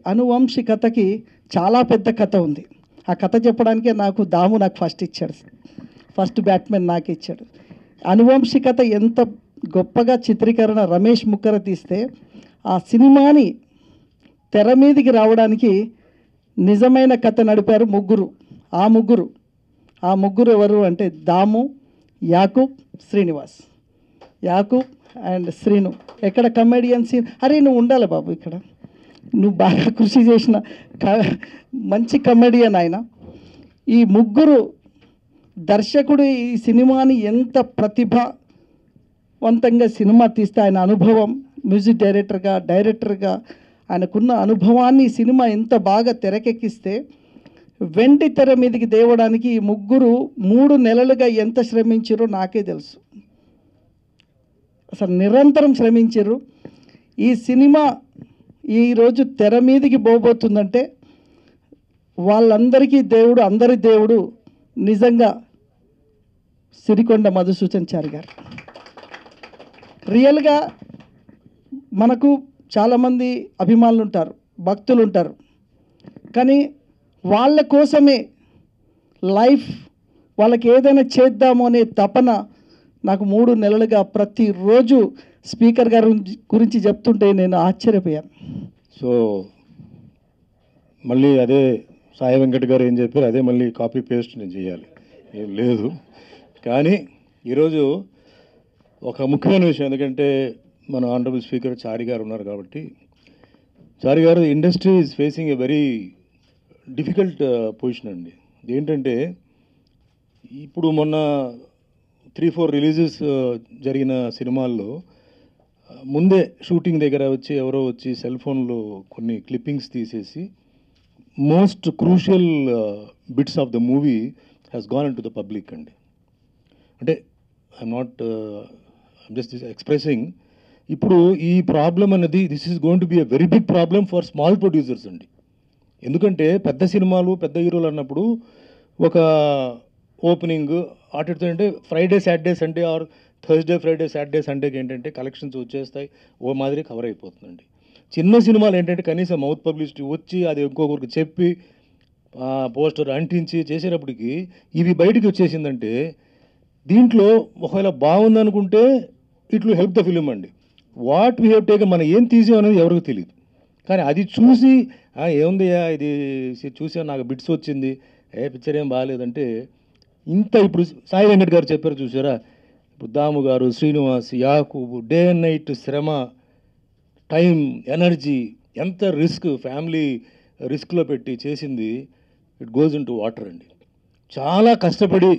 అనువంశికతకి చాలా పెద్ద కథ ఉంది ఆ కథ చెప్పడానికే నాకు దాము నాకు ఫస్ట్ ఇచ్చాడు ఫస్ట్ బ్యాట్మెన్ నాకు ఇచ్చాడు అనువంశికత ఎంత గొప్పగా చిత్రీకరణ రమేష్ ముక్కర తీస్తే ఆ సినిమాని తెర మీదికి రావడానికి నిజమైన కథ నడిపారు ముగ్గురు ఆ ముగ్గురు ఆ ముగ్గురు ఎవరు అంటే దాము యాకూబ్ శ్రీనివాస్ యాకూబ్ అండ్ శ్రీను ఎక్కడ కమెడియన్ సీన్ అరే నువ్వు ఉండాలి బాబు ఇక్కడ నువ్వు బాగా కృషి చేసిన క- మంచి కమెడియన్ ఆయన ఈ ముగ్గురు దర్శకుడు ఈ సినిమాని ఎంత ప్రతిభావంతంగా సినిమా తీస్తే ఆయన అనుభవం మ్యూజిక్ డైరెక్టర్గా డైరెక్టర్గా ఆయనకున్న అనుభవాన్ని ఈ సినిమా ఎంత బాగా తెరకెక్కిస్తే వెండి తెర మీదకి తేవడానికి ఈ ముగ్గురు మూడు నెలలుగా ఎంత శ్రమించారో నాకే తెలుసు అసలు నిరంతరం శ్రమించారు ఈ సినిమా ఈరోజు తెర మీదకి పోబోతుందంటే వాళ్ళందరికీ దేవుడు అందరి దేవుడు నిజంగా సిరికొండ మధుసూచన్ చారి గారు రియల్గా మనకు చాలామంది అభిమానులు ఉంటారు భక్తులు ఉంటారు కానీ వాళ్ళ కోసమే లైఫ్ వాళ్ళకి ఏదైనా చేద్దాము అనే తపన నాకు మూడు నెలలుగా ప్రతిరోజు స్పీకర్ గారి గురించి- గురించి చెప్తుంటే నేను ఆశ్చర్యపోయాను సో మళ్ళీ అదే సాయి వెంకట్ గారు ఏం చెప్పారు అదే మళ్ళీ కాపీ పేస్ట్ నేను చేయాలి ఏం లేదు కానీ ఈరోజు ఒక ముఖ్యమైన విషయం ఎందుకంటే మన ఆనరబుల్ స్పీకర్ చారి గారు ఉన్నారు కాబట్టి Chari garu industry is facing a very difficult position అండి ఏంటంటే ఇప్పుడు మొన్న త్రీ ఫోర్ రిలీజెస్ జరిగిన సినిమాల్లో ఆ, ముందే షూటింగ్ దగ్గర వచ్చి ఎవరో వచ్చి సెల్ ఫోన్లో కొన్ని క్లిప్పింగ్స్ తీసేసి most crucial bits of the movie has gone to the public అండి అంటే ఐఎమ్ నాట్ జస్ట్ ఎక్స్ప్రెసింగ్ ఇప్పుడు ఈ ప్రాబ్లం అనేది this is going to be a very big problem for small producers అండి ఎందుకంటే పెద్ద సినిమాలు పెద్ద హీరోలు అన్నప్పుడు ఒక ఓపెనింగ్ ఆటితో అంటే Friday Saturday Sunday or Thursday Friday Saturday సండేకి ఏంటంటే కలెక్షన్స్ వచ్చేస్తాయి ఓ మాదిరి కవర్ అయిపోతుందండి చిన్న సినిమాలు ఏంటంటే కనీసం మౌత్ పబ్లిసిటీ వచ్చి అది ఇంకొకరికి చెప్పి పోస్టర్ అంటించి చేసేటప్పటికి ఇవి బయటికి వచ్చేసిందంటే దీంట్లో ఒకవేళ బాగుందనుకుంటే it will help the film అండి వాట్ వీ హెవ్ టేకన్ మనం ఏం తీసాం అనేది ఎవరికి తెలియదు కానీ అది చూసి "ఆ, ఏముందయ్యా ఇది సి- చూసా నాకు బిట్స్ వచ్చింది ఏ పిక్చర్ ఏం బాగాలేదంటే ఇంత ఇప్పుడు సాయి వెంకట్ గారు చెప్పారు చూసారా ఇప్పుడు Damu garu Srinivas Yakub day and night శ్రమ టైం ఎనర్జీ ఎంత రిస్క్ ఫ్యామిలీ రిస్క్లో పెట్టి చేసింది it goes in to water అండి చాలా కష్టపడి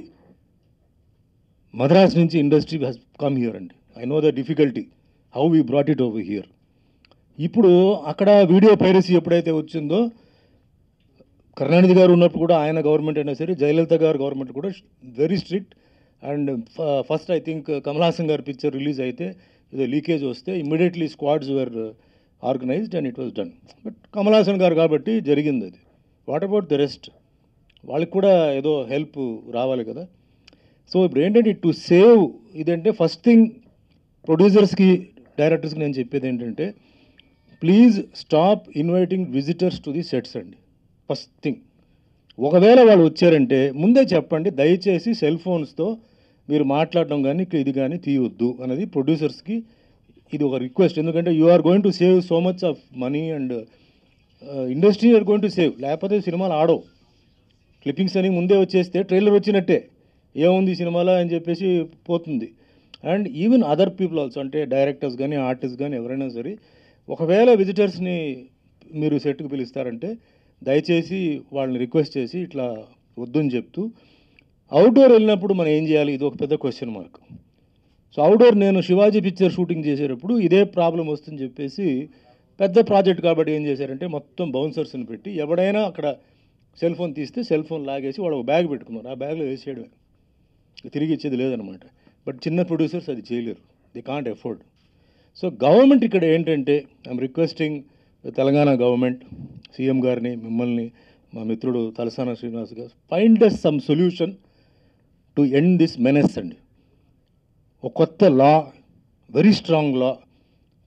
మద్రాస్ నుంచి ఇండస్ట్రీ హస్ కమ్ హియర్ అండి I know the difficulty how we brought it over here ఇప్పుడు అక్కడ వీడియో పైరసీ ఎప్పుడైతే వచ్చిందో కరుణానిధి గారు ఉన్నప్పుడు కూడా ఆయన గవర్నమెంట్ అయినా సరే జయలలిత గారు గవర్నమెంట్ కూడా very strict and first I think Kamal Haasan గారి పిక్చర్ రిలీజ్ అయితే ఏదో లీకేజ్ వస్తే immediately squads were organised and it was done but Kamal Haasan garu కాబట్టి జరిగింది అది వాట్ అబౌట్ ద రెస్ట్ వాళ్ళకి కూడా ఏదో హెల్ప్ రావాలి కదా సో ఇప్పుడు ఏంటంటే టు సేవ్ ఇదంటే ఫస్ట్ థింగ్ ప్రొడ్యూసర్స్కి డైరెక్టర్స్కి నేను చెప్పేది ఏంటంటే please stop inviting visitors to the sets అండి ఫస్ట్ థింగ్ ఒకవేళ వాళ్ళు వచ్చారంటే ముందే చెప్పండి దయచేసి సెల్ ఫోన్స్తో మీరు మాట్లాడడం కానీ ఇది కానీ తీయొద్దు అనేది ప్రొడ్యూసర్స్కి ఇది ఒక రిక్వెస్ట్ ఎందుకంటే you are going to save so much of money and industry are going to save లేకపోతే సినిమాలు ఆడవు క్లిప్పింగ్స్ అని ముందే వచ్చేస్తే ట్రైలర్ వచ్చినట్టే ఏముంది ఈ సినిమాలో అని చెప్పేసి పోతుంది and even other people also అంటే డైరెక్టర్స్ కానీ ఆర్టిస్ట్ కానీ ఎవరైనా సరే ఒకవేళ విజిటర్స్ని మీరు సెట్కి పిలుస్తారంటే దయచేసి వాళ్ళని రిక్వెస్ట్ చేసి ఇట్లా వద్దని చెప్తూ అవుట్డోర్ వెళ్ళినప్పుడు మనం ఏం చేయాలి ఇది ఒక పెద్ద క్వశ్చన్ మార్క్ సో అవుట్డోర్ నేను శివాజీ పిక్చర్ షూటింగ్ చేసేటప్పుడు ఇదే ప్రాబ్లం వస్తుందని చెప్పేసి పెద్ద ప్రాజెక్ట్ కాబట్టి ఏం చేశారంటే మొత్తం బౌన్సర్స్ని పెట్టి ఎవడైనా అక్కడ సెల్ ఫోన్ తీస్తే సెల్ ఫోన్ లాగేసి వాడు ఒక బ్యాగ్ పెట్టుకున్నారు ఆ బ్యాగ్లో వేసేయడమే తిరిగి ఇచ్చేది లేదనమాట బట్ చిన్న ప్రొడ్యూసర్స్ అది చేయలేరు they can't afford so government ఇక్కడ ఏంటంటే I'm requesting Telangana government CM గారిని మిమ్మల్ని మా మిత్రుడు Talasani Srinivas garu finds some solution to end this menace అండి ఒక కొత్త లా వెరీ స్ట్రాంగ్ లా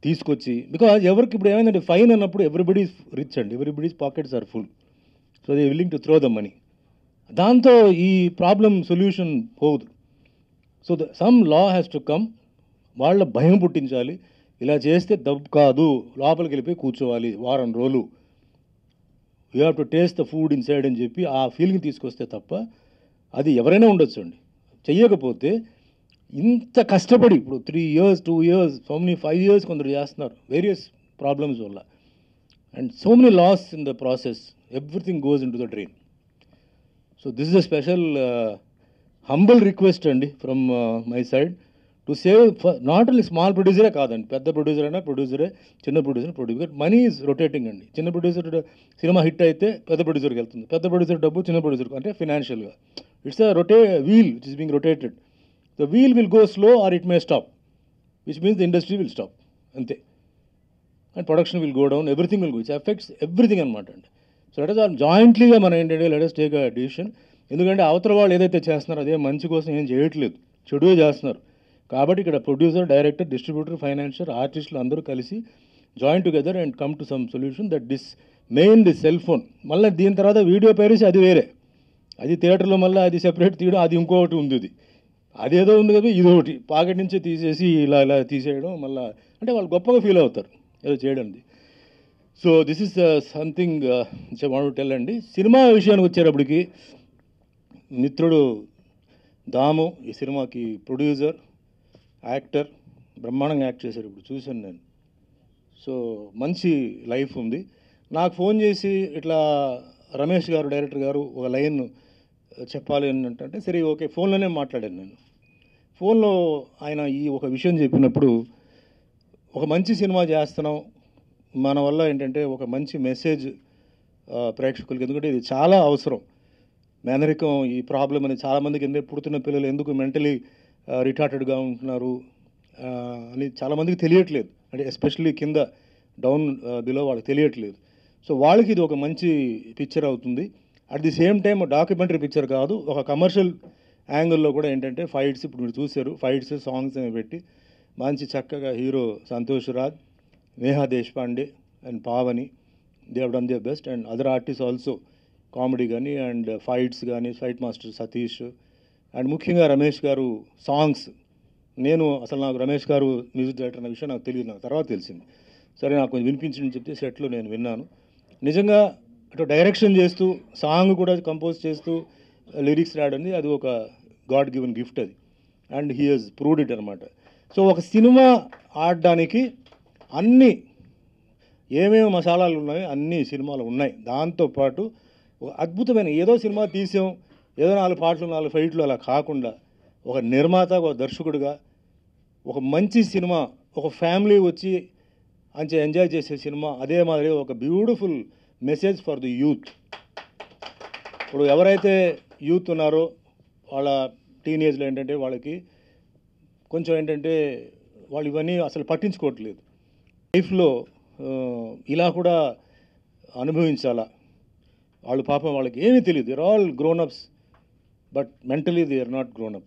తీసుకొచ్చి బికాజ్ ఎవరికి ఇప్పుడు ఏమైందంటే ఫైన్ అన్నప్పుడు ఎవ్రీబడి రిచ్ అండి everybody's pockets are full so they willing to throw the money దాంతో ఈ ప్రాబ్లం సొల్యూషన్ పోదు so the some law has to come వాళ్ళ భయం పుట్టించాలి ఇలా చేస్తే దబ్బు కాదు లోపలికి వెళ్ళిపోయి కూర్చోవాలి వారం రోజులు you have to taste the food inside అని చెప్పి ఆ ఫీలింగ్ తీసుకొస్తే తప్ప అది ఎవరైనా ఉండొచ్చు అండి చెయ్యకపోతే ఇంత కష్టపడి ఇప్పుడు three years two years so many five years కొందరు చేస్తున్నారు వేరియస్ ప్రాబ్లమ్స్ వల్ల and so many loss in the process everything goes in to the drain so this is a special humble request అండి from my side to save not only small ప్రొడ్యూసరే కాదండి పెద్ద producer అయినా ప్రొడ్యూసరే చిన్న producer producer money is rotating అండి చిన్న producer cinema hit అయితే పెద్ద ప్రొడ్యూసర్కి వెళ్తుంది పెద్ద ప్రొడ్యూసర్ డబ్బు చిన్న ప్రొడ్యూసర్కి అంటే ఫినాన్షియల్గా it's a rotate wheel which is being rotated the wheel will go slow or it may stop which means the industry will stop అంతే and production will go down everything will go its effects everything అనమాట అండి so let all జాయింట్లీగా మనం ఏంటంటే let us take a decision ఎందుకంటే అవతల వాళ్ళు ఏదైతే చేస్తున్నారో అదే మంచి కోసం ఏం చేయట్లేదు చెడుగా చేస్తున్నారు కాబట్టి ఇక్కడ ప్రొడ్యూసర్ డైరెక్టర్ డిస్ట్రిబ్యూటర్ ఫైనాన్షియర్ ఆర్టిస్టులు అందరూ కలిసి join together and come to some solution that this main the cell phone మళ్ళీ దీని తర్వాత వీడియో పైరసీ అది వేరే అది థియేటర్లో మళ్ళీ అది సెపరేట్ తీయడం అది ఇంకొకటి ఉంది ఇది అదేదో ఉంది కదా ఇది ఒకటి పాకెట్ నుంచి తీసేసి ఇలా ఇలా తీసేయడం మళ్ళీ అంటే వాళ్ళు గొప్పగా ఫీల్ అవుతారు ఏదో చేయడానికి so this is something want tell అండి సినిమా విషయానికి వచ్చేటప్పటికి మిత్రుడు దాము ఈ సినిమాకి ప్రొడ్యూసర్ యాక్టర్ బ్రహ్మాండంగా యాక్ట్ చేశారు ఇప్పుడు చూశాను నేను సో మంచి లైఫ్ ఉంది నాకు ఫోన్ చేసి ఇట్లా రమేష్ గారు డైరెక్టర్ గారు ఒక లైన్ చెప్పాలి అని అంటే సరే ఓకే ఫోన్లోనే మాట్లాడాను నేను ఫోన్లో ఆయన ఈ ఒక విషయం చెప్పినప్పుడు ఒక మంచి సినిమా చేస్తున్నాం మన వల్ల ఏంటంటే ఒక మంచి మెసేజ్ ప్రేక్షకులకి ఎందుకంటే ఇది చాలా అవసరం మేనరికం ఈ ప్రాబ్లం అనేది చాలామందికి ఎందుకు పుడుతున్న పిల్లలు ఎందుకు మెంటలీ రిటార్టెడ్గా ఉంటున్నారు ఆ, అని చాలామందికి తెలియట్లేదు అంటే ఎస్పెషల్లీ కింద డౌన్ బిలో వాళ్ళకి తెలియట్లేదు సో వాళ్ళకి ఇది ఒక మంచి పిక్చర్ అవుతుంది at the same time documentary picture కాదు ఒక కమర్షియల్ యాంగిల్లో కూడా ఏంటంటే ఫైట్స్ ఇప్పుడు మీరు చూశారు ఫైట్స్ సాంగ్స్ అనేవి పెట్టి మంచి చక్కగా hero Santosh Raj Neha Deshpande and Pavani they have done their best and other artist also comedy కానీ అండ్ ఫైట్స్ కానీ ఫైట్ మాస్టర్ సతీష్ అండ్ ముఖ్యంగా రమేష్ గారు సాంగ్స్ నేను అసలు నాకు రమేష్ గారు మ్యూజిక్ డైరెక్టర్ అన్న విషయం నాకు తెలియదు నాకు తర్వాత తెలిసింది సరే నాకు కొంచెం వినిపించని చెప్తే సెట్లో నేను విన్నాను నిజంగా అటు డైరెక్షన్ చేస్తూ సాంగ్ కూడా కంపోజ్ చేస్తూ లిరిక్స్ రాయడం అది ఒక గాడ్ గివెన్ గిఫ్ట్ అది and he has proved it అనమాట సో ఒక సినిమా ఆడడానికి అన్ని ఏమేమి మసాలాలు ఉన్నాయో అన్ని సినిమాలు ఉన్నాయి దాంతోపాటు ఒక అద్భుతమైన ఏదో సినిమా తీసాం ఏదో నాలుగు పాటలు నాలుగు ఫైట్లు అలా కాకుండా ఒక నిర్మాత ఒక దర్శకుడిగా ఒక మంచి సినిమా ఒక ఫ్యామిలీ వచ్చి అంచె ఎంజాయ్ చేసే సినిమా అదే మాదిరి ఒక beautiful message for the youth ఇప్పుడు ఎవరైతే యూత్ ఉన్నారో వాళ్ళ టీనేజ్లో ఏంటంటే వాళ్ళకి కొంచెం ఏంటంటే వాళ్ళు ఇవన్నీ అసలు పట్టించుకోవట్లేదు లైఫ్లో ఆ, ఇలా కూడా అనుభవించాలా వాళ్ళు పాపం వాళ్ళకి ఏమీ తెలియదు they're all grownups but mentally they are not grownup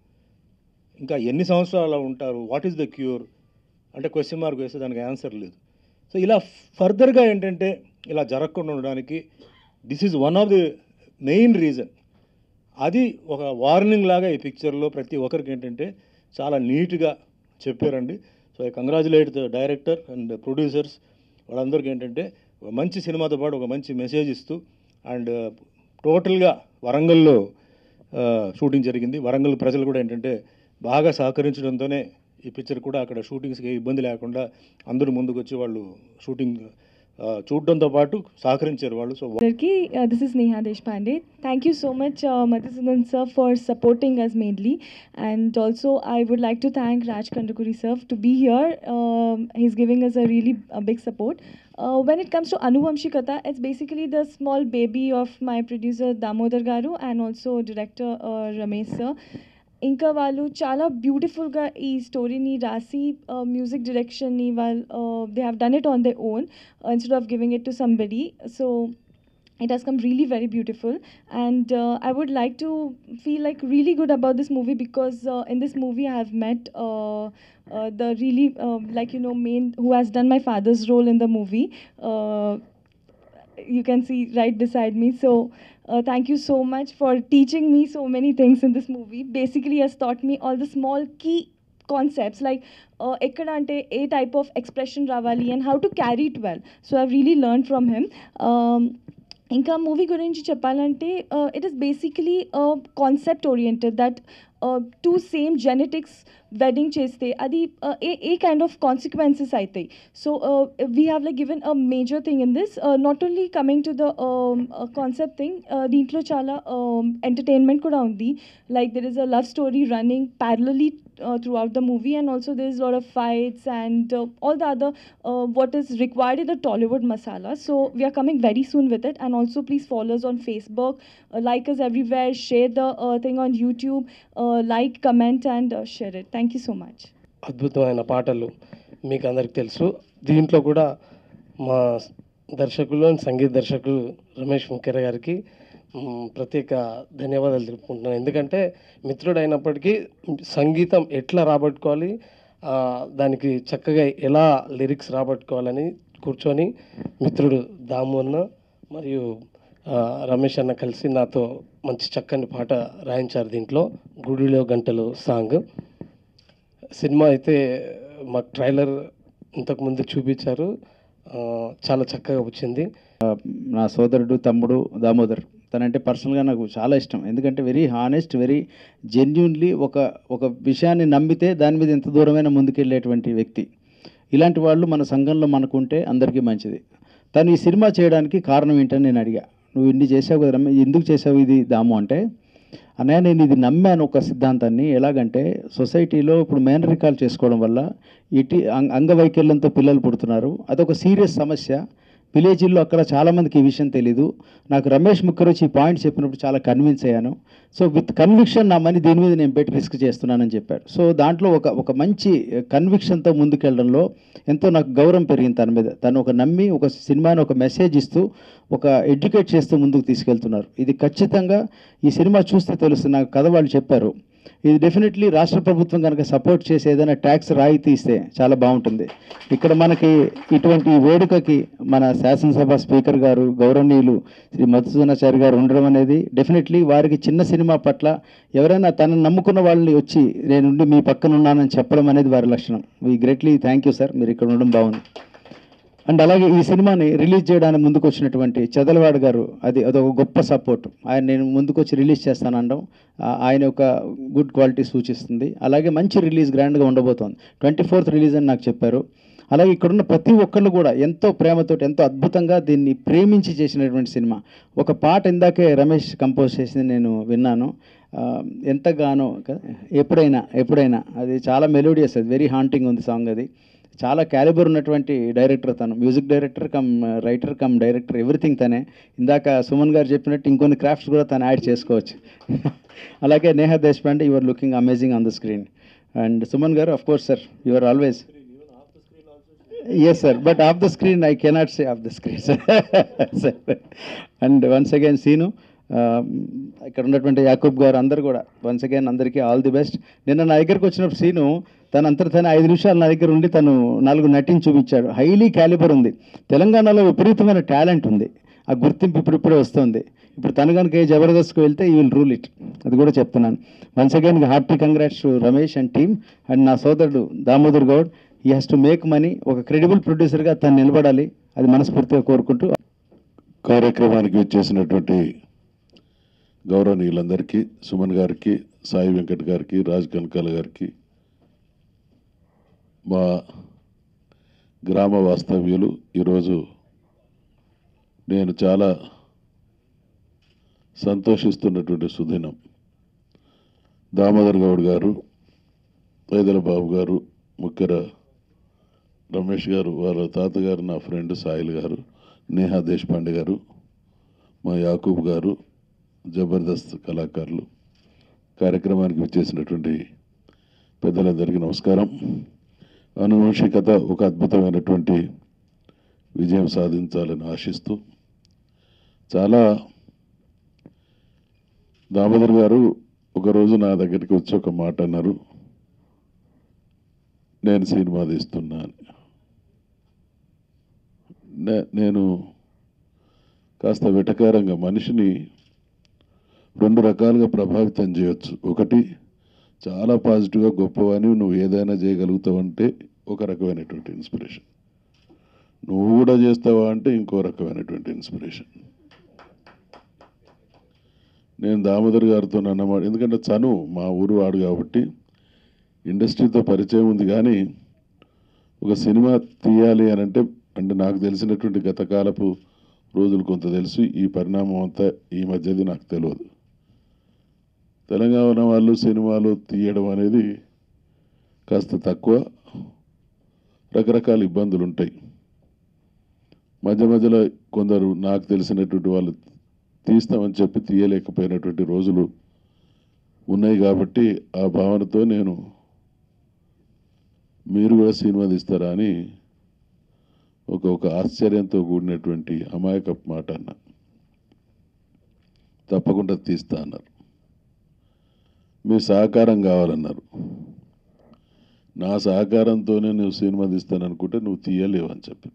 ఇంకా ఎన్ని సంవత్సరాలు అలా ఉంటారు వాట్ ఈస్ ద క్యూర్ అంటే క్వశ్చన్ మార్క్ వేస్తే దానికి ఆన్సర్ లేదు సో ఇలా ఫర్దర్గా ఏంటంటే ఇలా జరగకుండా ఉండడానికి this is one of the main reason అది ఒక వార్నింగ్ లాగా ఈ పిక్చర్లో ప్రతి ఒక్కరికి ఏంటంటే చాలా నీట్గా చెప్పారండి so I congratulate the director and producers వాళ్ళందరికీ ఏంటంటే ఒక మంచి సినిమాతో పాటు ఒక మంచి మెసేజ్ ఇస్తూ అండ్ టోటల్గా వరంగల్లో ఆ, షూటింగ్ జరిగింది వరంగల్ ప్రజలు కూడా ఏంటంటే బాగా సహకరించడంతోనే ఈ పిక్చర్ కూడా అక్కడ షూటింగ్స్కి ఏ ఇబ్బంది లేకుండా అందరూ ముందుకు వచ్చి వాళ్ళు షూటింగ్ ఆ, చూడడంతో పాటు సహకరించారు వాళ్ళు so Darki, uh, this is Neha Deshpande. Thank you so much, uh, Madhusudan sir, for supporting us mainly. And also, I would like to thank Raj Kandakuri sir to be here. Um, he's giving us a really a big support. Uh, when it comes to Anuvamshi Katha, it's basically the small baby of my producer Damodar Garu and also director uh, Ramesh sir. ఇంకా వాళ్ళు చాలా బ్యూటిఫుల్గా ఈ స్టోరీని రాసి music డైరెక్షన్ని వాళ్ళు they have done it on their own instead of giving it to somebody so it has come really very beautiful and uh, i would like to feel like really good about this movie because uh, in this movie i have met uh, uh, the really uh, like you know main who has done my father's role in the movie uh, you can see right beside me so uh, thank you so much for teaching me so many things in this movie basically has taught me all the small key concepts like ఎక్కడ అంటే a type of expression రావాలి and how to carry it well so I really learn from him ఇంకా movie గురించి చెప్పాలంటే it is basically concept oriented that two same genetics wedding చేస్తే అది uh, a a kind of consequences అవుతాయి so we have like given a major thing in this not only coming to the concept thing దీంట్లో చాలా entertainment కూడా ఉంది like there is a love story running parallelly uh, throughout the movie and also there's a lot of fights and uh, all the other uh, what is required in the Tollywood masala so we are coming very soon with it and also please follow us on Facebook uh, like us everywhere share the uh, thing on YouTube uh, like comment and uh, share it thank you so much అద్భుతమైన పాటలు మీకు అందరికి తెలుసు దీంట్లో కూడా మా దర్శకులు and సంగీత దర్శకులు రమేష్ ముఖ్యర గారికి మ్, ప్రత్యేక ధన్యవాదాలు తెలుపుకుంటున్నాను ఎందుకంటే మిత్రుడు అయినప్పటికీ సంగీతం ఎట్లా రాబట్టుకోవాలి ఆ, దానికి చక్కగా ఎలా లిరిక్స్ రాబట్టుకోవాలని కూర్చొని మిత్రుడు దాము అన్న మరియు ఆ, రమేష్ అన్న కలిసి నాతో మంచి చక్కని పాట రాయించారు దీంట్లో గుడిలో గంటలు సాంగ్ సినిమా అయితే మాకు ట్రైలర్ ఇంతకుముందు చూపించారు ఆ, చాలా చక్కగా వచ్చింది నా సోదరుడు తమ్ముడు దామోదర్ తనంటే పర్సనల్గా నాకు చాలా ఇష్టం ఎందుకంటే వెరీ హానెస్ట్ వెరీ జెన్యున్లీ ఒక ఒక విషయాన్ని నమ్మితే దాని మీద ఎంత దూరమైనా ముందుకెళ్ళేటువంటి వ్యక్తి ఇలాంటి వాళ్ళు మన సంఘంలో మనకుంటే అందరికీ మంచిది తను ఈ సినిమా చేయడానికి కారణం ఏంటని నేను అడిగా నువ్వు ఇన్ని చేసావు కదా రమ్య, ఎందుకు చేసావు ఇది దాము అంటే అన్నయ్య నేను ఇది నమ్మాను ఒక సిద్ధాంతాన్ని ఎలాగంటే సొసైటీలో ఇప్పుడు మేనరికాలు చేసుకోవడం వల్ల ఇటీ అంగ- అంగవైకల్యంతో పిల్లలు పుడుతున్నారు అదొక సీరియస్ సమస్య విలేజ్లో అక్కడ చాలామందికి ఈ విషయం తెలీదు నాకు రమేష్ ముక్కర్ వచ్చి ఈ పాయింట్ చెప్పినప్పుడు చాలా కన్విన్స్ అయ్యాను సో విత్ కన్విక్షన్ నా మనీ దీని మీద నేను పెట్టి రిస్క్ చేస్తున్నానని చెప్పాడు సో దాంట్లో ఒక ఒక మంచి కన్విక్షన్తో ముందుకెళ్ళడంలో ఎంతో నాకు గౌరవం పెరిగింది తన మీద తను ఒక నమ్మి ఒక సినిమాని ఒక మెసేజ్ ఇస్తూ ఒక ఎడ్యుకేట్ చేస్తూ ముందుకు తీసుకెళ్తున్నారు ఇది ఖచ్చితంగా ఈ సినిమా చూస్తే తెలుస్తుంది నాకు కథ వాళ్ళు చెప్పారు ఇది డెఫినెట్లీ రాష్ట్ర ప్రభుత్వం కనుక సపోర్ట్ చేసి ఏదైనా ట్యాక్స్ రాయితీ ఇస్తే చాలా బాగుంటుంది ఇక్కడ మనకి ఇటువంటి వేడుకకి మన శాసనసభ స్పీకర్ గారు గౌరవనీయులు శ్రీ మధుసూదనాచారి గారు ఉండడం అనేది డెఫినెట్లీ వారికి చిన్న సినిమా పట్ల ఎవరైనా తనను నమ్ముకున్న వాళ్ళని వచ్చి నేనుండి మీ పక్కన ఉన్నానని చెప్పడం అనేది వారి లక్షణం we greatly thank you sir మీరు ఇక్కడ ఉండడం బాగుంది అండ్ అలాగే ఈ సినిమాని రిలీజ్ చేయడానికి ముందుకు వచ్చినటువంటి చదలవాడ గారు అది అదొక గొప్ప సపోర్ట్ ఆయన నేను ముందుకు వచ్చి రిలీజ్ చేస్తానడం ఆయన ఒక గుడ్ క్వాలిటీ సూచిస్తుంది అలాగే మంచి రిలీజ్ గ్రాండ్గా ఉండబోతోంది ట్వంటీ ఫోర్త్ రిలీజ్ అని నాకు చెప్పారు అలాగే ఇక్కడున్న ప్రతి ఒక్కళ్ళు కూడా ఎంతో ప్రేమతో ఎంతో అద్భుతంగా దీన్ని ప్రేమించి చేసినటువంటి సినిమా ఒక పాట ఇందాకే రమేష్ కంపోజ్ చేసింది నేను విన్నాను ఆ, ఎంతగానో కదా, ఎప్పుడైనా ఎప్పుడైనా అది చాలా మెలోడియస్ అది వెరీ హాంటింగ్ ఉంది సాంగ్ అది చాలా క్యాలిబర్ ఉన్నటువంటి డైరెక్టర్ తను music director cum writer cum director everything తనే ఇందాక సుమన్ గారు చెప్పినట్టు ఇంకొన్ని క్రాఫ్ట్స్ కూడా తను యాడ్ చేసుకోవచ్చు అలాగే Neha Deshpande you're looking amazing on the screen and Suman garu of course sir you're always yes sir but off the screen I cannot say off the screen sir and once again Seenu ఇక్కడ ఉన్నటువంటి యాకూబ్ గారు అందరు కూడా వన్స్ అగైన్ అందరికీ all the best నిన్న నా దగ్గరికి వచ్చినప్పుడు scene తన అంతట తన ఐదు నిమిషాలు నా దగ్గర ఉండి తను నాలుగు నటించి చూపించాడు హైలీ క్యాలిబర్ ఉంది తెలంగాణలో విపరీతమైన టాలెంట్ ఉంది ఆ గుర్తింపు ఇప్పుడిప్పుడే వస్తుంది ఇప్పుడు తను కనుక ఏ జబర్దస్త్కి వెళ్తే ఈ విల్ రూల్ ఇట్ అది కూడా చెప్తున్నాను once again hearty congrats Ramesh and team and నా సోదరుడు దామోదర్ గౌడ్ ఈ హ్యాస్ టు మేక్ మనీ ఒక క్రెడిబుల్ ప్రొడ్యూసర్గా తను నిలబడాలి అది మనస్ఫూర్తిగా కోరుకుంటూ కార్యక్రమానికి వచ్చేసినటువంటి గౌరవనీయులందరికీ సుమన్ గారికి సాయి వెంకట్ గారికి రాజ్ కనకాల గారికి మా గ్రామ వాస్తవ్యులు ఈరోజు నేను చాలా సంతోషిస్తున్నటువంటి సుదినం దామోదర్ గౌడ్ గారు వైదల బాబు గారు ముఖ్యర రమేష్ గారు వాళ్ళ తాతగారు నా ఫ్రెండ్ సాయిల్ గారు నేహా దేశపాండే గారు మా యాకూబ్ గారు జబర్దస్త్ కళాకారులు కార్యక్రమానికి వచ్చేసినటువంటి పెద్దలందరికీ నమస్కారం అనువంశికత ఒక అద్భుతమైనటువంటి విజయం సాధించాలని ఆశిస్తూ చాలా దామోదర్ గారు ఒకరోజు నా దగ్గరికి వచ్చి ఒక మాట అన్నారు నేను సినిమా తీస్తున్నా అని నే- నేను కాస్త వెటకారంగా మనిషిని రెండు రకాలుగా ప్రభావితం చేయొచ్చు ఒకటి చాలా పాజిటివ్గా గొప్పవని నువ్వు ఏదైనా చేయగలుగుతావంటే ఒక రకమైనటువంటి ఇన్స్పిరేషన్ నువ్వు కూడా చేస్తావా అంటే ఇంకో రకమైనటువంటి ఇన్స్పిరేషన్ నేను దామోదర్ గారితో అన్నమాట ఎందుకంటే చను మా ఊరు వాడు కాబట్టి ఇండస్ట్రీతో పరిచయం ఉంది కానీ ఒక సినిమా తీయాలి అని అంటే అంటే నాకు తెలిసినటువంటి గతకాలపు రోజులు కొంత తెలుసు ఈ పరిణామం అంతా ఈ మధ్యది నాకు తెలియదు తెలంగాణ వాళ్ళు సినిమాలు తీయడం అనేది కాస్త తక్కువ రకరకాల ఇబ్బందులు ఉంటాయి మధ్య మధ్యలో కొందరు నాకు తెలిసినటువంటి వాళ్ళు తీస్తామని చెప్పి తీయలేకపోయినటువంటి రోజులు ఉన్నాయి కాబట్టి ఆ భావనతో నేను మీరు కూడా సినిమా తీస్తారా అని ఒక ఒక ఆశ్చర్యంతో కూడినటువంటి అమాయకపు మాట అన్నా తప్పకుండా తీస్తా అన్నారు మీ సహకారం కావాలన్నారు నా సహకారంతోనే నువ్వు సినిమా తీస్తాననుకుంటే నువ్వు తీయలేవు అని చెప్పిన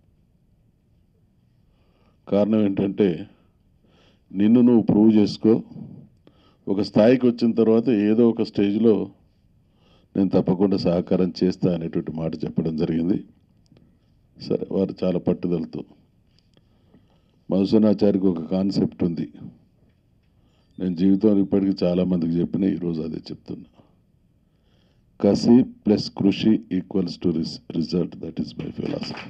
కారణం ఏంటంటే నిన్ను నువ్వు ప్రూవ్ చేసుకో ఒక స్థాయికి వచ్చిన తర్వాత ఏదో ఒక స్టేజ్లో నేను తప్పకుండా సహకారం చేస్తా అనేటువంటి మాట చెప్పడం జరిగింది సరే వారు చాలా పట్టుదలతో మధుసూనాచారికి ఒక కాన్సెప్ట్ ఉంది నేను జీవితంలో ఇప్పటికీ చాలామందికి చెప్పిన ఈరోజు అదే చెప్తున్నా కసి ప్లస్ కృషి ఈక్వల్స్ టు రిస్ result that is my philosophy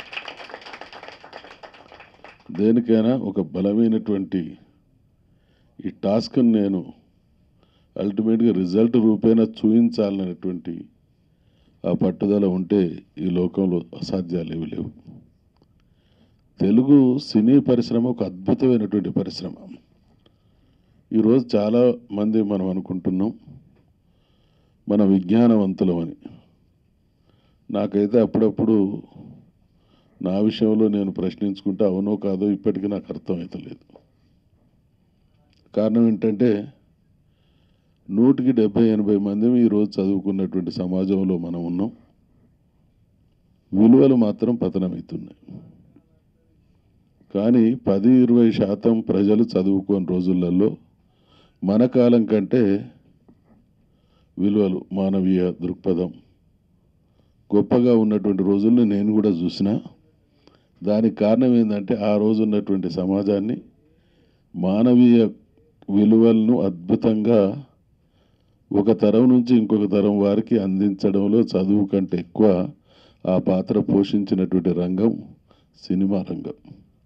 దేనికైనా ఒక బలమైనటువంటి ఈ టాస్క్ని నేను అల్టిమేట్గా రిజల్ట్ రూపేణా చూపించాలనేటువంటి ఆ పట్టుదల ఉంటే ఈ లోకంలో అసాధ్యాలు ఏవి లేవు తెలుగు సినీ పరిశ్రమ ఒక అద్భుతమైనటువంటి పరిశ్రమ ఈరోజు చాలా మంది మనం అనుకుంటున్నాం మన విజ్ఞానవంతులం అని నాకైతే అప్పుడప్పుడు నా విషయంలో నేను ప్రశ్నించుకుంటే అవునో కాదో ఇప్పటికీ నాకు అర్థమవుతలేదు కారణం ఏంటంటే నూటికి డెబ్బై ఎనభై మంది ఈరోజు చదువుకున్నటువంటి సమాజంలో మనం ఉన్నాం విలువలు మాత్రం పతనమవుతున్నాయి కానీ పది ఇరవై శాతం ప్రజలు చదువుకోని రోజులలో మన కాలం కంటే విలువలు మానవీయ దృక్పథం గొప్పగా ఉన్నటువంటి రోజుల్లో నేను కూడా చూసిన దానికి కారణం ఏంటంటే ఆ రోజు ఉన్నటువంటి సమాజాన్ని మానవీయ విలువలను అద్భుతంగా ఒక తరం నుంచి ఇంకొక తరం వారికి అందించడంలో చదువు కంటే ఎక్కువ ఆ పాత్ర పోషించినటువంటి రంగం సినిమా రంగం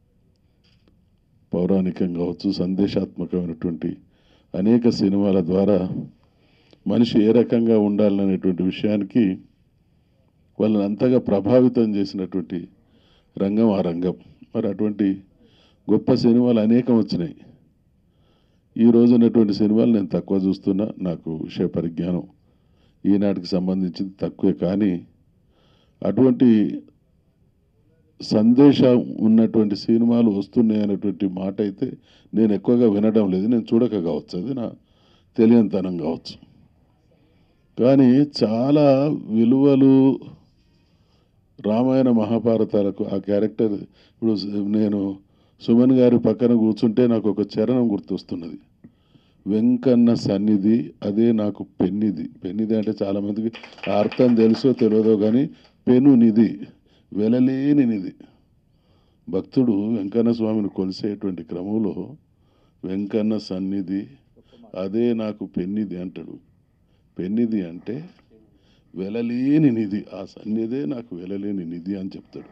పౌరాణికం కావచ్చు సందేశాత్మకమైనటువంటి అనేక సినిమాల ద్వారా మనిషి ఏ రకంగా ఉండాలనేటువంటి విషయానికి వాళ్ళని అంతగా ప్రభావితం చేసినటువంటి రంగం ఆ రంగం మరి అటువంటి గొప్ప సినిమాలు అనేకం వచ్చినాయి ఈ రోజు ఉన్నటువంటి సినిమాలు నేను తక్కువ చూస్తున్నా నాకు విషయ పరిజ్ఞానం ఈనాటికి సంబంధించింది తక్కువే కానీ అటువంటి సందేశం ఉన్నటువంటి సినిమాలు వస్తున్నాయి అనేటువంటి మాట అయితే నేను ఎక్కువగా వినడం లేదు నేను చూడక కావచ్చు అది నా తెలియనితనం కావచ్చు కానీ చాలా విలువలు రామాయణ మహాభారతాలకు ఆ క్యారెక్టర్ ఇప్పుడు నేను సుమన్ గారి పక్కన కూర్చుంటే నాకు ఒక చరణం గుర్తొస్తున్నది వెంకన్న సన్నిధి అదే నాకు పెన్నిది పెన్నిది అంటే చాలామందికి ఆ అర్థం తెలుసో తెలియదో కానీ పెను నిధి వెలలేని నిధి భక్తుడు వెంకన్న స్వామిని కొలిసేటువంటి క్రమంలో వెంకన్న సన్నిధి అదే నాకు పెన్నిది అంటాడు పెన్నిది అంటే వెలలేని నిధి ఆ సన్నిధే నాకు వెలలేని నిధి అని చెప్తాడు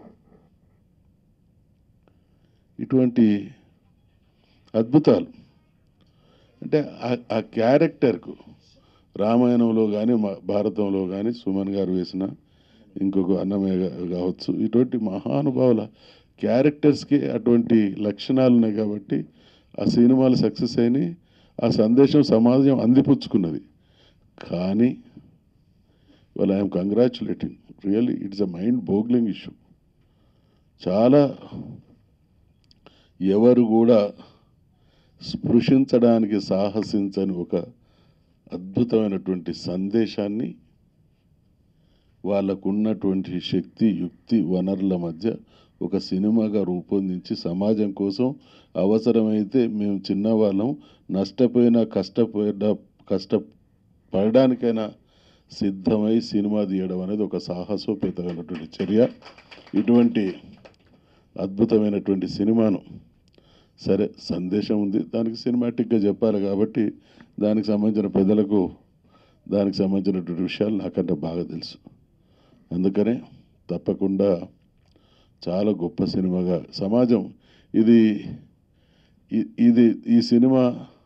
ఇటువంటి అద్భుతాలు అంటే ఆ- ఆ క్యారెక్టర్కు రామాయణంలో కానీ భారతంలో కానీ సుమన్ గారు వేసిన ఇంకొక అన్నమయ్య గా- కావచ్చు ఇటువంటి మహానుభావుల క్యారెక్టర్స్కి అటువంటి లక్షణాలు ఉన్నాయి కాబట్టి ఆ సినిమాలు సక్సెస్ అయినాయి ఆ సందేశం సమాజం అందిపుచ్చుకున్నది కానీ well I'm congratulating really it's a mind boggling issue చాలా ఎవరు కూడా స్పృశించడానికి సాహసించని ఒక అద్భుతమైనటువంటి సందేశాన్ని వాళ్ళకు ఉన్నటువంటి శక్తి యుక్తి వనరుల మధ్య ఒక సినిమాగా రూపొందించి సమాజం కోసం అవసరమైతే మేము చిన్నవాళ్ళం నష్టపోయినా కష్టపోయిన కష్టపడడానికైనా సిద్ధమై సినిమా తీయడం అనేది ఒక సాహసోపేతమైనటువంటి చర్య ఇటువంటి అద్భుతమైనటువంటి సినిమాను సరే సందేశం ఉంది దానికి సినిమాటిక్గా చెప్పాలి కాబట్టి దానికి సంబంధించిన పెద్దలకు దానికి సంబంధించినటువంటి విషయాలు నాకంటే బాగా తెలుసు అందుకనే తప్పకుండా చాలా గొప్ప సినిమాగా సమాజం ఇది ఇ- ఇది ఈ సినిమా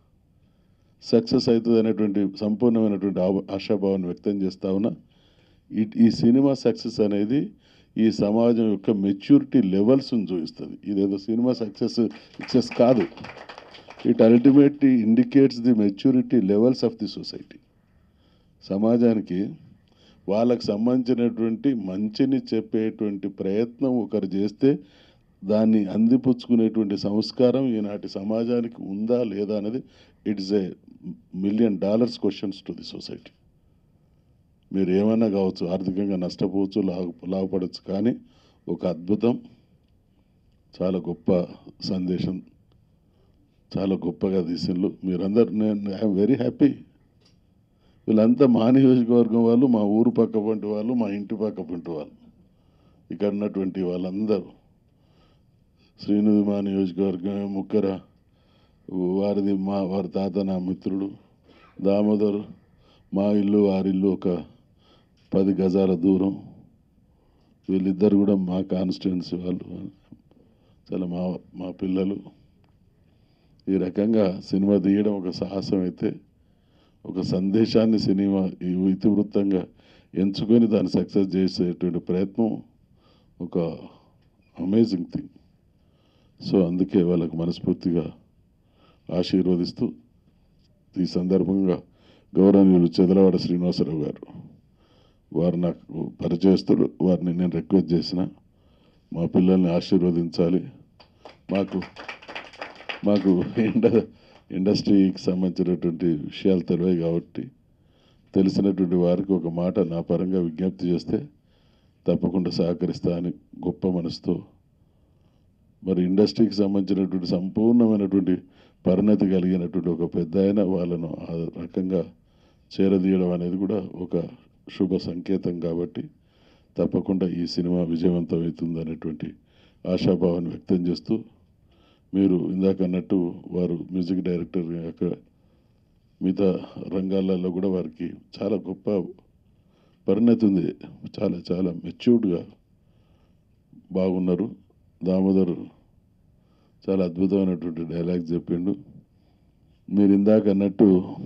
సక్సెస్ అవుతుంది అనేటువంటి సంపూర్ణమైనటువంటి ఆవ- ఆశాభావాన్ని వ్యక్తం చేస్తా ఉన్నా ఈ ఈ సినిమా సక్సెస్ అనేది ఈ సమాజం యొక్క మెచ్యూరిటీ లెవెల్స్ని చూపిస్తుంది ఇదేదో సినిమా సక్సెస్ సక్సెస్ కాదు it ultimately indicates the maturity levels of the society సమాజానికి వాళ్ళకు సంబంధించినటువంటి మంచిని చెప్పేటువంటి ప్రయత్నం ఒకరు చేస్తే దాన్ని అందిపుచ్చుకునేటువంటి సంస్కారం ఈనాటి సమాజానికి ఉందా లేదా అనేది it's a million dollars questions to the society మీరు ఏమైనా కావచ్చు ఆర్థికంగా నష్టపోవచ్చు లాభ లాభపడవచ్చు కానీ ఒక అద్భుతం చాలా గొప్ప సందేశం చాలా గొప్పగా తీసిండ్రు మీరందరూ నేను ఐఎమ్ వెరీ హ్యాపీ వీళ్ళంతా మా నియోజకవర్గం వాళ్ళు మా ఊరు పక్క పంటి వాళ్ళు మా ఇంటి పక్క పంటి వాళ్ళు ఇక్కడ ఉన్నటువంటి వాళ్ళందరూ శ్రీనిధి మా నియోజకవర్గం ముక్కర వారిది మా వారి తాత నా మిత్రుడు దామోదర్ మా ఇల్లు వారి ఇల్లు ఒక పది గజాల దూరం వీళ్ళిద్దరు కూడా మా కాన్స్టిట్యున్సీ వాళ్ళు చాలా మా మా పిల్లలు ఈ రకంగా సినిమా తీయడం ఒక సాహసం అయితే ఒక సందేశాన్ని సినిమా ఈ ఇతివృత్తంగా ఎంచుకొని దాన్ని సక్సెస్ చేసేటువంటి ప్రయత్నం ఒక అమేజింగ్ థింగ్ సో అందుకే వాళ్ళకు మనస్ఫూర్తిగా ఆశీర్వదిస్తూ ఈ సందర్భంగా గౌరవనీయులు చెదలవాడ శ్రీనివాసరావు గారు వారు నాకు పరిచయస్తులు వారిని నేను రిక్వెస్ట్ చేసిన మా పిల్లల్ని ఆశీర్వదించాలి మాకు మాకు ఇండ ఇండస్ట్రీకి సంబంధించినటువంటి విషయాలు తెలివాయి కాబట్టి తెలిసినటువంటి వారికి ఒక మాట నా పరంగా విజ్ఞప్తి చేస్తే తప్పకుండా సహకరిస్తా అని గొప్ప మనసుతో మరి ఇండస్ట్రీకి సంబంధించినటువంటి సంపూర్ణమైనటువంటి పరిణతి కలిగినటువంటి ఒక పెద్ద ఆయన వాళ్ళను ఆ రకంగా చేరదీయడం అనేది కూడా ఒక శుభ సంకేతం కాబట్టి తప్పకుండా ఈ సినిమా విజయవంతం అవుతుంది అనేటువంటి ఆశాభావాన్ని వ్యక్తం చేస్తూ మీరు ఇందాక అన్నట్టు వారు మ్యూజిక్ డైరెక్టర్ అక్కడ మిగతా రంగాలలో కూడా వారికి చాలా గొప్ప పరిణతి ఉంది చాలా చాలా మెచ్యూర్డ్గా బాగున్నారు దామోదర్ చాలా అద్భుతమైనటువంటి డైలాగ్ చెప్పిండు మీరు ఇందాక అన్నట్టు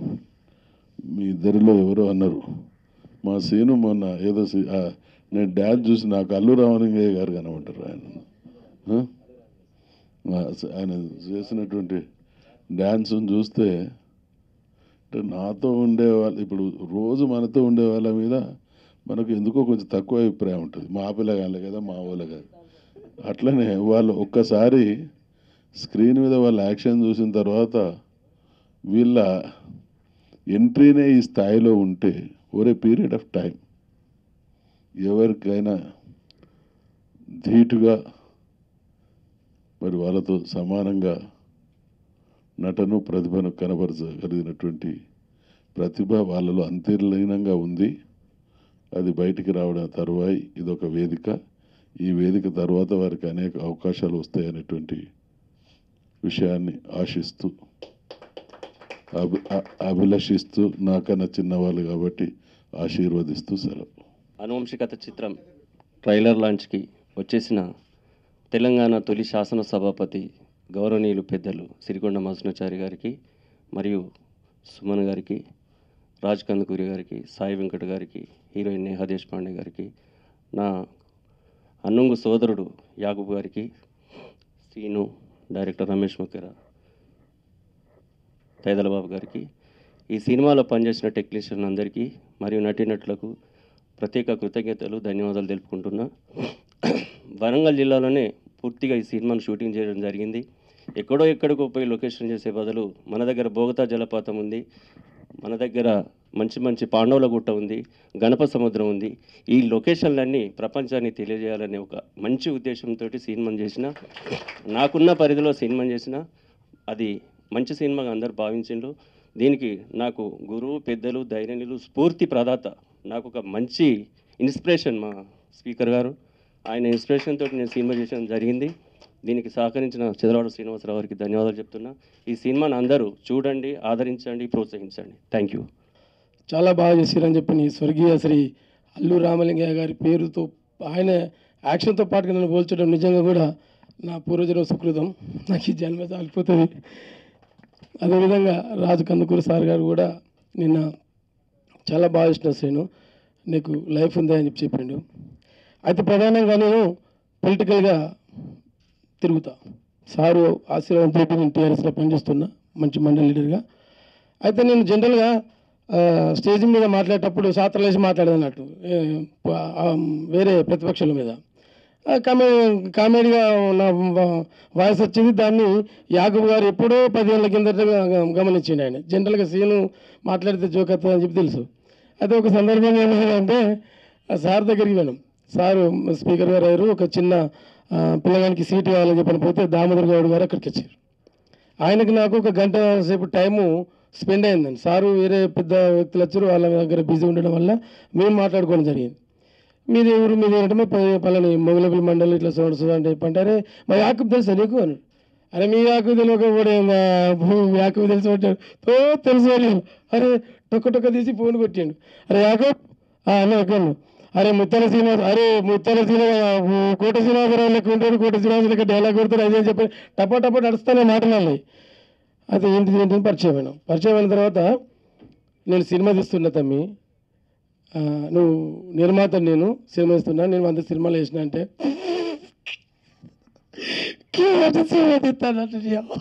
మీ ఇద్దరిలో ఎవరో అన్నారు మా సీను మొన్న ఏదో సీ- ఆ, నేను డ్యాన్స్ చూసి నాకు అల్లు రామలింగయ్య గారు కనబడ్డారు ఆయన ఆ? ఆ, ఆయన చేసినటువంటి డ్యాన్స్ని చూస్తే అంటే నాతో ఉండే వాళ్ళు ఇప్పుడు రోజు మనతో ఉండే వాళ్ళ మీద మనకు ఎందుకో కొంచెం తక్కువ అభిప్రాయం ఉంటుంది మా పిల్లగాళ్ళే కదా మా వాళ్ళే కదా అట్లనే వాళ్ళు ఒక్కసారి స్క్రీన్ మీద వాళ్ళ యాక్షన్ చూసిన తర్వాత వీళ్ళ ఎంట్రీనే ఈ స్థాయిలో ఉంటే ఓరే పీరియడ్ ఆఫ్ టైం ఎవరికైనా ధీటుగా మరి వాళ్ళతో సమానంగా నటను ప్రతిభను కనబరచగలిగినటువంటి ప్రతిభ వాళ్ళలో అంతర్లీనంగా ఉంది అది బయటికి రావడం తరువాయి ఇదొక వేదిక ఈ వేదిక తర్వాత వారికి అనేక అవకాశాలు వస్తాయనేటువంటి విషయాన్ని ఆశిస్తూ అభి అ- అభిలషిస్తూ నాకన్నా చిన్నవాళ్ళు కాబట్టి ఆశీర్వదిస్తూ సెలవు అనువంశికత చిత్రం ట్రైలర్ లాంచ్కి వచ్చేసిన తెలంగాణ తొలి శాసన సభాపతి గౌరవనీయులు పెద్దలు సిరికొండ మధునాచారి గారికి మరియు సుమన్ గారికి రాజ్ కందుకూరి గారికి సాయి వెంకట్ గారికి హీరోయిన్ నేహా దేశపాండే గారికి నా అన్నుంగు సోదరుడు యాకూబ్ గారికి సీను డైరెక్టర్ రమేష్ ముఖ్యరా పేదల బాబు గారికి ఈ సినిమాలో పనిచేసిన టెక్నీషియన్ అందరికీ మరియు నటీనటులకు ప్రత్యేక కృతజ్ఞతలు ధన్యవాదాలు తెలుపుకుంటున్నా వరంగల్ జిల్లాలోనే పూర్తిగా ఈ సినిమాను షూటింగ్ చేయడం జరిగింది ఎక్కడో ఎక్కడికో పోయి లొకేషన్ చేసే బదులు మన దగ్గర బోగతా జలపాతం ఉంది మన దగ్గర మంచి మంచి పాండవుల గుట్ట ఉంది గణప సముద్రం ఉంది ఈ లొకేషన్లన్నీ ప్రపంచానికి తెలియజేయాలనే ఒక మంచి ఉద్దేశంతో సినిమాని చేసిన నాకున్న పరిధిలో సినిమా చేసిన అది మంచి సినిమాగా అందరు భావించిండ్రు దీనికి నాకు గురువు పెద్దలు ధైర్యనులు స్ఫూర్తి ప్రదాత నాకు ఒక మంచి ఇన్స్పిరేషన్ మా స్పీకర్ గారు ఆయన ఇన్స్పిరేషన్ తోటి నేను సినిమా చేయడం జరిగింది దీనికి సహకరించిన చంద్రబాబు శ్రీనివాసరావు గారికి ధన్యవాదాలు చెప్తున్నా ఈ సినిమాని అందరూ చూడండి ఆదరించండి ప్రోత్సహించండి థ్యాంక్ యూ చాలా బాగా చేశారని చెప్పి నీ స్వర్గీయ శ్రీ అల్లు రామలింగయ్య గారి పేరుతో ఆయన యాక్షన్తో పాటుగా నన్ను పోల్చడం నిజంగా కూడా నా పూర్వజన్మ సుకృతం నాకు ఈ జన్మ చాలిపోతుంది అదేవిధంగా రాజు కందుకూరు సార్ గారు కూడా నిన్న చాలా బాగా ఇష్టం శ్రీను నీకు లైఫ్ ఉందా అని చెప్పి చెప్పిండు అయితే ప్రధానంగా నేను పొలిటికల్గా తిరుగుతా సారు ఆశీర్వాదంతో నేను టీఆర్ఎస్లో పనిచేస్తున్నా మంచి మండలి లీడర్గా అయితే నేను జనరల్గా ఆ, స్టేజ్ మీద మాట్లాడేటప్పుడు సాత్రలేసి మాట్లాడేదన్నట్టు ఏ, ప- ఆ, వేరే ప్రతిపక్షాల మీద ఆ, కామె కామెడీగా నా వా- వాయిస్ వచ్చింది దాన్ని యాకబ్ గారు ఎప్పుడో పదిహేనుల కిందట గ- గమనించిండు ఆయన జనరల్గా సీను మాట్లాడితే జోక్ అవుతుంది అని చెప్పి తెలుసు అయితే ఒక సందర్భంగా ఏమైందంటే ఆ సార్ దగ్గరికి వెళ్ళాం సారు స్పీకర్ గారు అయ్యారు ఒక చిన్న ఆ, పిల్లగానికి సీట్ కావాలని చెప్పని పోతే దామోదర్ గౌడ్ గారు అక్కడికి వచ్చారు ఆయనకి నాకు ఒక గంట సేపు టైము స్పెండ్ అయిందండి సారు వేరే పెద్ద వ్యక్తులు వచ్చారు వాళ్ళ దగ్గర బిజీ ఉండడం వల్ల మేము మాట్లాడుకోవడం జరిగింది మీది ఎవరు మీది ఏంటంటే మా ప- పలాని మొగలపల్లి మండలి ఇట్లా చూడ చూడ అంటే చెప్పంటారే మా యాకబ్ తెలుసా నీకు అని అరే మీ యాకబ్ తెలియకపోతే యాకబ్ తెలిసి పట్టాడు తో తెలుసు అని అరే టొక్క టొక్క తీసి ఫోన్ కొట్టిండు అరే యాకబ్ "ఆ, అన్న ఎక్కను అరే ముత్తాల శ్రీనివాస్ అరే ముత్తాల శ్రీనివాస్ కోట శ్రీనివాసరావు లెక్క ఉంటాడు కోట శ్రీనివాస లెక్క డైలాగ్ కొడతాడు అదే చెప్పి టపా టపా నడుస్తానే మాటలు అయితే ఏంటిది ఏంటి అని పరిచయం అయినాం పరిచయం అయిన తర్వాత నేను సినిమా తీస్తున్నా తమ్మి ఆ, నువ్వు నిర్మాత నేను సినిమా ఇస్తున్నా నేను వంద సినిమాలు వేసిన అంటే "కేవలం సినిమా తీస్తానంటే నీ అవ్వ."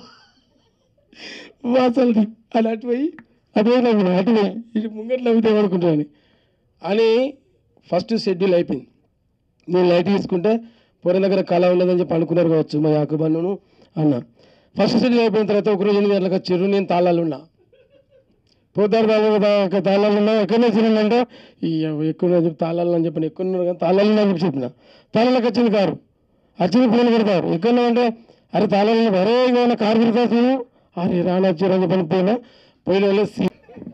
అసలు అని అటు పోయి అదే నవ్వు అటు పోయి ఇటు ముంగట్ నవ్వుతే ఏమనుకుంటానని అని ఫస్ట్ షెడ్యూల్ అయిపోయింది నేను లైట్ తీసుకుంటే పొర దగ్గర కళ ఉన్నదని చెప్పి అనుకున్నారు కావచ్చు మా యాకబాను అన్న ఫస్ట్ షెడ్యూల్ అయిపోయిన తర్వాత ఒకరోజు ఎనిమిది గంటలకు వచ్చారు నేను తాళాలు ఉన్నా పోతారు తాళాలు తాళాలు ఉన్నా ఎక్కడనే వచ్చిందంటే ఈ ఎక్కువ చెప్పి తాళాలు అని చెప్పిన ఎక్కువ ఉన్నారు కానీ తాళాలు ఉన్నా అని చెప్పి చెప్పిన తాళాలకు వచ్చింది కారు వచ్చింది ఫోన్ పెడతారు ఎక్కడ అంటే అరే తాళాలు ఉన్నాయి. అరే ఏమైనా కారు పెడతావు నువ్వు అరే రాని వచ్చారు అని చెప్పని పోయినా పోయిన వాళ్ళు సీ-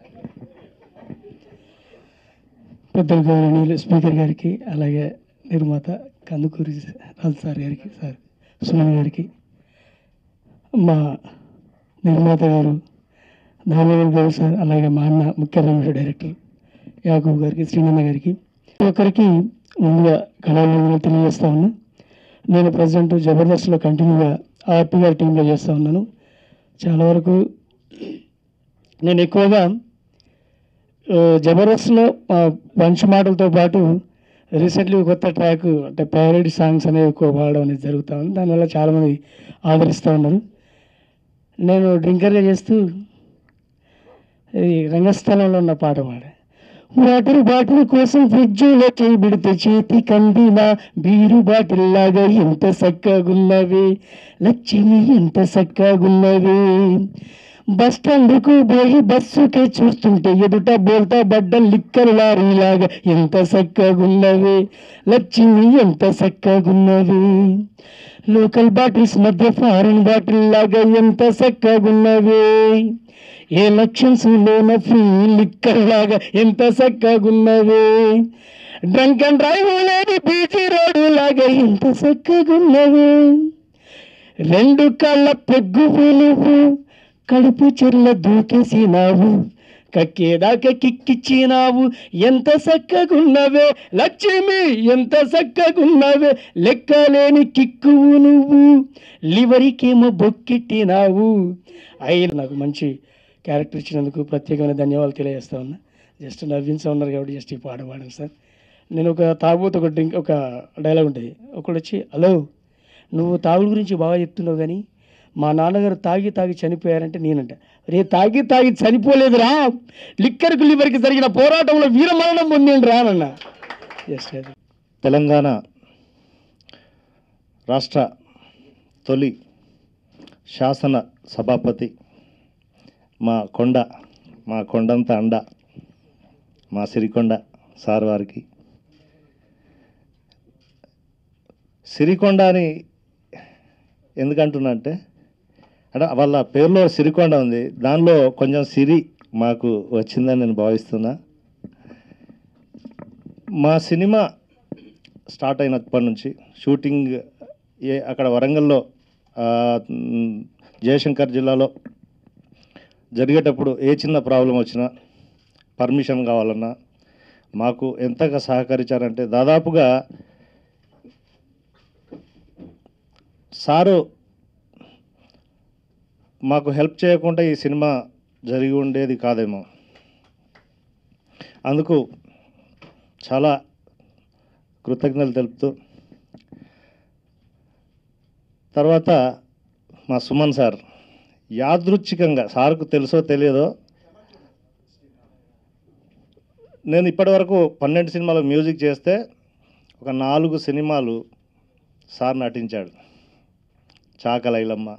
పెద్దలు గౌరవనీయులు స్పీకర్ గారికి అలాగే నిర్మాత కందుకూరి రాజు సార్ గారికి సార్ సుమన్ గారికి మా నిర్మాత గారు దామోదర్ గౌడ్ సార్ అలాగే మా అన్న ముఖ్య రమేష్ డైరెక్టర్ యాకూబ్ గారికి శ్రీనన్న గారికి ప్రతి ఒక్కరికి ముందుగా కళాభివందనలు తెలియజేస్తా ఉన్నా నేను ప్రజెంట్ జబర్దస్త్లో కంటిన్యూగా ఆర్పి గారి టీంలో చేస్తూ ఉన్నాను చాలా వరకు నేను ఎక్కువగా ఆ, జబర్దస్త్లో ఆ, పంచ్ మాటలతో పాటు రీసెంట్లీ కొత్త ట్రాక్ అంటే ప్యారడీ సాంగ్స్ అనేవి ఎక్కువ పాడడం అనేది జరుగుతూ ఉంది దానివల్ల చాలామంది ఆదరిస్తూ ఉన్నారు నేను డ్రింకర్గా చేస్తూ ఈ రంగస్థలంలో ఉన్న పాట పాడా వాటర్ బాటిల్ కోసం ఫ్రిడ్జ్లో చేబిడితే చేతి కందిన బీరు బాటిల్ లాగా ఎంత చక్కగున్నవి లక్ష్మి ఎంత చక్కగున్నవి బస్ స్టాండ్కు పోయి బస్సుకే చూస్తుంటే ఎదుట బోల్తా బడ్డ లిక్కర్ లారీలాగా ఎంత చక్కగున్నవి లక్ష్మి ఎంత చక్కగున్నవి లోకల్ బాటిల్స్ మధ్య ఫారిన్ బాటిల్ లాగా ఎంత చక్కగున్నవి ఏ లక్షన్స్ లోన ఫ్రీ లిక్కర్ లాగా ఎంత చక్కగున్నవి డ్రంక్ అండ్ డ్రైవ్ లేని బీచీ రోడ్డు లాగా ఎంత చక్కగున్నవి రెండు కళ్ళ పెగ్గు వెలుగు కడుపు చెర్ల దూకేసినావు కక్కేదాకా కిక్కిచ్చినావు ఎంత చక్కగున్నవే లక్ష్మి ఎంత చక్కగున్నవే లెక్కలేని కిక్కువు నువ్వు లివరికేమో బొక్కెట్టినావు అయిన నాకు మంచి క్యారెక్టర్ ఇచ్చినందుకు ప్రత్యేకమైన ధన్యవాదాలు తెలియజేస్తా ఉన్నా జస్ట్ నవ్వించా ఉన్నారు కాబట్టి జస్ట్ ఈ పాట పాడాను సార్ నేను ఒక తాగుబోతు ఒక డ్రింక్ ఒక డైలాగ్ ఉంటుంది ఒకడు వచ్చి హలో నువ్వు తాగుడు గురించి బాగా చెప్తున్నావు కానీ మా నాన్నగారు తాగి తాగి చనిపోయారంటే నేనంట రే తాగి తాగి చనిపోలేదురా లిక్కర్కు లివర్కి జరిగిన పోరాటంలో వీరమరణం పొందిండు రా అన్న జస్ట్ అది తెలంగాణ రాష్ట్ర తొలి శాసన సభాపతి మా కొండ మా కొండంత అండ మా సిరికొండ సార్ వారికి సిరికొండ అని ఎందుకంటున్నా అంటే అంటే వాళ్ళ పేరులో సిరికొండ ఉంది దానిలో కొంచెం సిరి మాకు వచ్చిందని నేను భావిస్తున్నా మా సినిమా స్టార్ట్ అయినప్పటి నుంచి షూటింగ్ ఏ అక్కడ వరంగల్లో ఆ, మ్, జయశంకర్ జిల్లాలో జరిగేటప్పుడు ఏ చిన్న ప్రాబ్లం వచ్చినా పర్మిషన్ కావాలన్నా మాకు ఎంతగా సహకరించారంటే దాదాపుగా సారు మాకు హెల్ప్ చేయకుండా ఈ సినిమా జరిగి ఉండేది కాదేమో అందుకు చాలా కృతజ్ఞతలు తెలుపుతూ తర్వాత మా సుమన్ సార్ యాదృచ్ఛికంగా సార్కు తెలుసో తెలియదో నేను ఇప్పటివరకు పన్నెండు సినిమాలు మ్యూజిక్ చేస్తే ఒక నాలుగు సినిమాలు సార్ నటించాడు చాకలైలమ్మ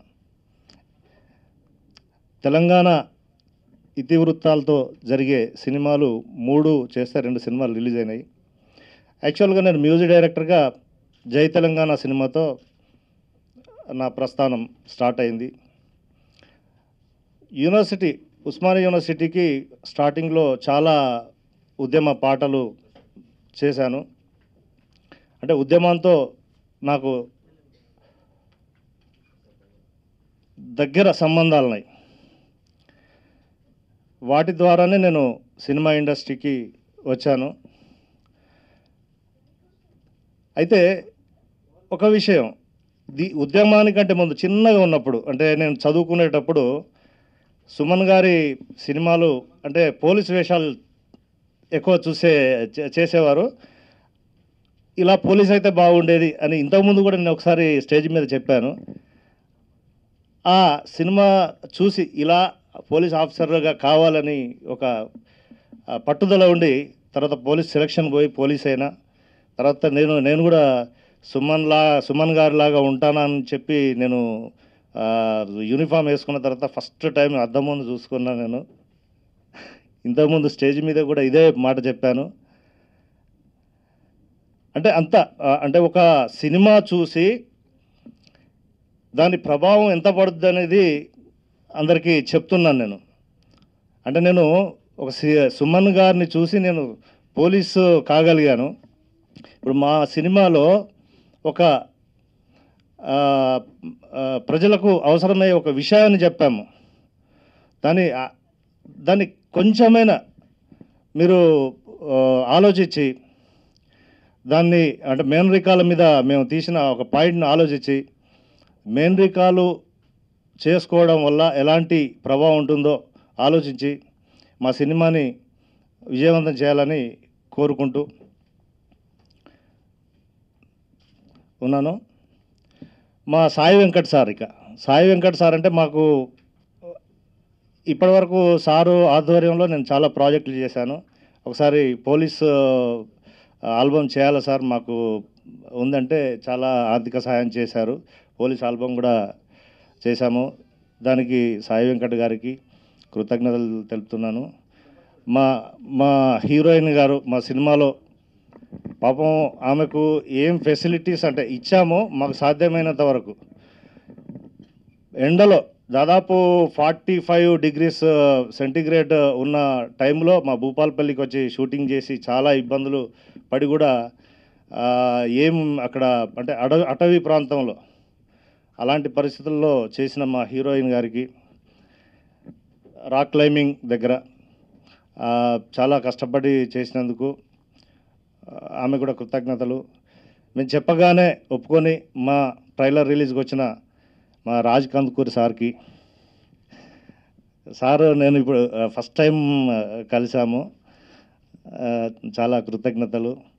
తెలంగాణ ఇతివృత్తాలతో జరిగే సినిమాలు మూడు చేస్తే రెండు సినిమాలు రిలీజ్ అయినాయి యాక్చువల్గా నేను మ్యూజిక్ డైరెక్టర్గా జై తెలంగాణ సినిమాతో నా ప్రస్థానం స్టార్ట్ అయింది యూనివర్సిటీ ఉస్మానియా యూనివర్సిటీకి స్టార్టింగ్లో చాలా ఉద్యమ పాటలు చేశాను అంటే ఉద్యమంతో నాకు దగ్గర సంబంధాలు ఉన్నాయి వాటి ద్వారానే నేను సినిమా ఇండస్ట్రీకి వచ్చాను అయితే ఒక విషయం ది ఉద్యమానికంటే ముందు చిన్నగా ఉన్నప్పుడు అంటే నేను చదువుకునేటప్పుడు సుమన్ గారి సినిమాలు అంటే పోలీస్ వేషాలు ఎక్కువ చూసే చే- చేసేవారు ఇలా పోలీస్ అయితే బాగుండేది అని ఇంతకుముందు కూడా నేను ఒకసారి స్టేజ్ మీద చెప్పాను ఆ సినిమా చూసి ఇలా పోలీస్ ఆఫీసర్గా కావాలని ఒక ఆ, పట్టుదల ఉండి తర్వాత పోలీస్ సెలక్షన్ పోయి పోలీస్ అయినా తర్వాత నేను నేను కూడా సుమన్ లా సుమన్ గారి లాగా ఉంటానని చెప్పి నేను ఆ, యూనిఫామ్ వేసుకున్న తర్వాత ఫస్ట్ టైం అద్దం ముందు చూసుకున్నా నేను ఇంతకుముందు స్టేజ్ మీద కూడా ఇదే మాట చెప్పాను అంటే అంత ఆ, అంటే ఒక సినిమా చూసి దాని ప్రభావం ఎంత పడుతుంది అనేది అందరికీ చెప్తున్నాను నేను అంటే నేను ఒక సి- సుమన్ గారిని చూసి నేను పోలీసు కాగలిగాను ఇప్పుడు మా సినిమాలో ఒక ఆ, ఆ, ప్రజలకు అవసరమయ్యే ఒక విషయాన్ని చెప్పాము దాని ఆ, దాన్ని కొంచెమైనా మీరు ఆ, ఆలోచించి దాన్ని అంటే మెయిన్ రికాల మీద మేము తీసిన ఒక పాయింట్ని ఆలోచించి మెయిన్ రికాలు చేసుకోవడం వల్ల ఎలాంటి ప్రభావం ఉంటుందో ఆలోచించి మా సినిమాని విజయవంతం చేయాలని కోరుకుంటూ ఉన్నాను మా సాయి వెంకట్ సార్ ఇక సాయి వెంకట్ సార్ అంటే మాకు ఇప్పటివరకు సారు ఆధ్వర్యంలో నేను చాలా ప్రాజెక్టులు చేశాను ఒకసారి పోలీస్ ఆల్బమ్ చేయాలి సార్ మాకు ఉందంటే చాలా ఆర్థిక సహాయం చేశారు పోలీస్ ఆల్బమ్ కూడా చేశాము దానికి సాయి వెంకట్ గారికి కృతజ్ఞతలు తెలుపుతున్నాను మా మా హీరోయిన్ గారు మా సినిమాలో పాపం ఆమెకు ఏం ఫెసిలిటీస్ అంటే ఇచ్చామో మాకు సాధ్యమైనంత వరకు ఎండలో దాదాపు ఫార్టీ ఫైవ్ డిగ్రీస్ సెంటిగ్రేడ్ ఉన్న టైంలో మా భూపాలపల్లికి వచ్చి షూటింగ్ చేసి చాలా ఇబ్బందులు పడి కూడా ఆ, ఏం అక్కడ అంటే అడ అటవీ ప్రాంతంలో అలాంటి పరిస్థితుల్లో చేసిన మా హీరోయిన్ గారికి రాక్ క్లైంబింగ్ దగ్గర ఆ, చాలా కష్టపడి చేసినందుకు ఆ, ఆమె కూడా కృతజ్ఞతలు మేము చెప్పగానే ఒప్పుకొని మా ట్రైలర్ రిలీజ్కి వచ్చిన మా రాజ్ కందుకూరి సార్కి సార్ నేను ఇప్పుడు ఫస్ట్ టైం కలిసాము ఆ, చాలా కృతజ్ఞతలు